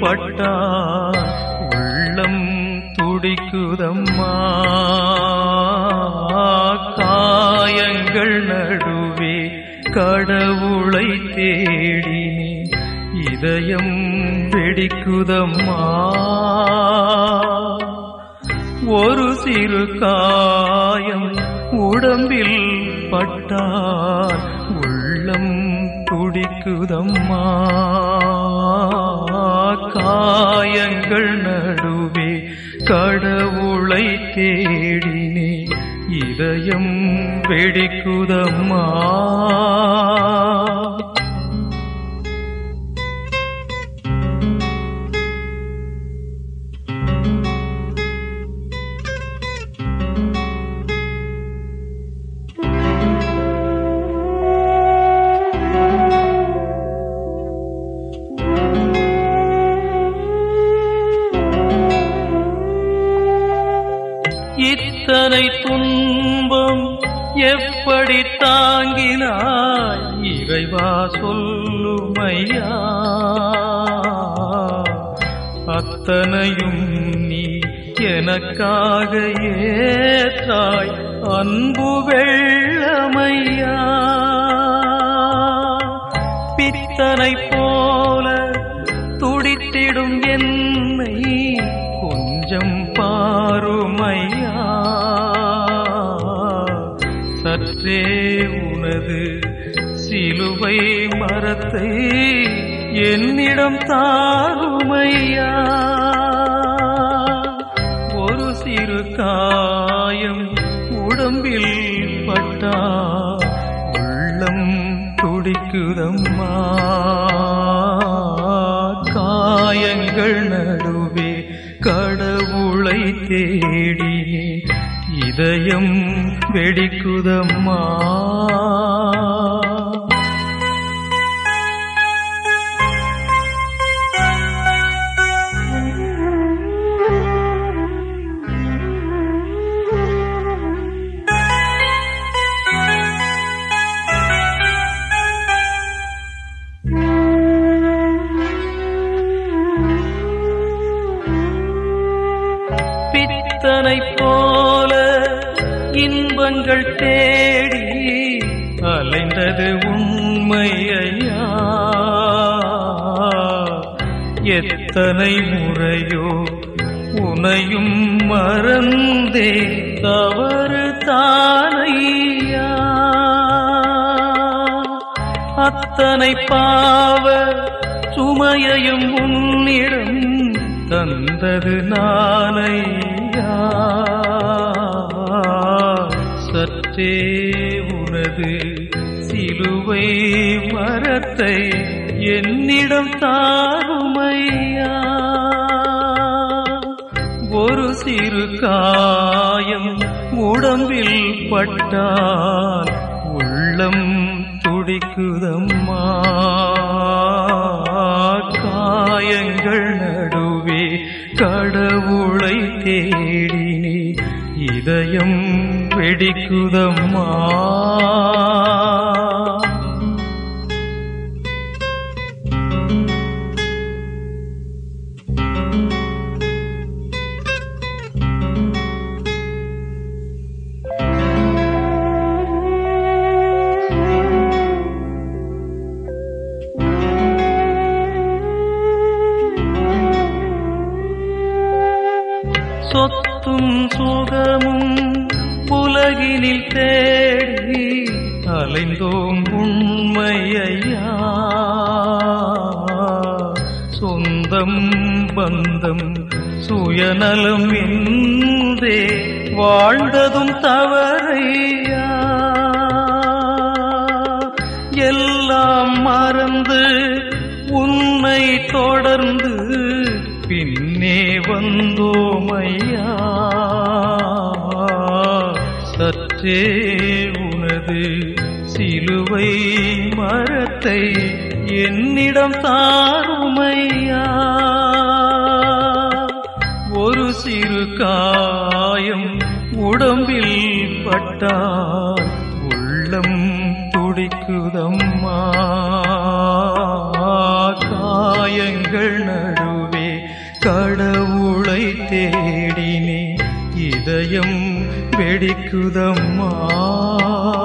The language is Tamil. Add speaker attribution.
Speaker 1: பட்டால் உள்ளம் துடிக்குதம்மா காயங்கள் நடுவே கடவுளை தேடினேன் இதயம் வெடிக்குதம்மா ஒரு சிறு காயம் உடம்பில் பட்டால் உள்ளம் துடிக்குதம்மா காயங்கள் நடுவே கடவுளை தேடினே இதயம் வெடிக்குதம்மா இத்தனை துன்பம் எப்படி தாங்கினாய் இறைவா சொல்லுமையா அத்தனையும் நீ எனக்காக ஏற்றாய் அன்பு வெள்ளமையா பித்தனை போல துடித்திடும் என்னை கொஞ்சம் பாருமையா சற்றே உனது சிலுவை மரத்தை என்னிடம் தாருமையா ஒரு சிறு காயம் உடம்பில் பட்டா உள்ளம் துடிக்குதம்மா காயங்கள் நடுவே கடவுளை தேடினே இதயம் வெடிக்குதம்மா பித்தனை போல இன்பங்கள் தேடி அலைந்தது உண்மையா எத்தனை முறையோ உனையும் மறந்தே தவறு தானையா அத்தனை பாவ சுமையையும் உன்னிடம் தந்தது நானையா சற்றே உனது சிலுவை மரத்தை என்னிடம் தாருமையா ஒரு சிறு காயம் உடம்பில் பட்டால் உள்ளம் துடிக்குதம்மா காயங்கள் நடுவே கடவுளை தேடினே இதயம் வெடிக்குதம்மா சொத்தும் சுகமும் உலகினில் தேடி அலைந்தோம் உண்மையா சொந்தம் பந்தம் சுயநலம் என்றே வாழ்ந்ததும் தவறையா எல்லாம் மறந்து உன்னை தொடர்ந்து பின்னே வந்தோமையா சற்றே உனது சிலுவை மரத்தை என்னிடம் தாருமையா ஒரு சிறு காயம் உடம்பில் பட்டால் உள்ளம் துடிக்குதம்மா காயங்கள் நடுவே கடவுளை தேடினே இதயம் வெடிக்குதம்மா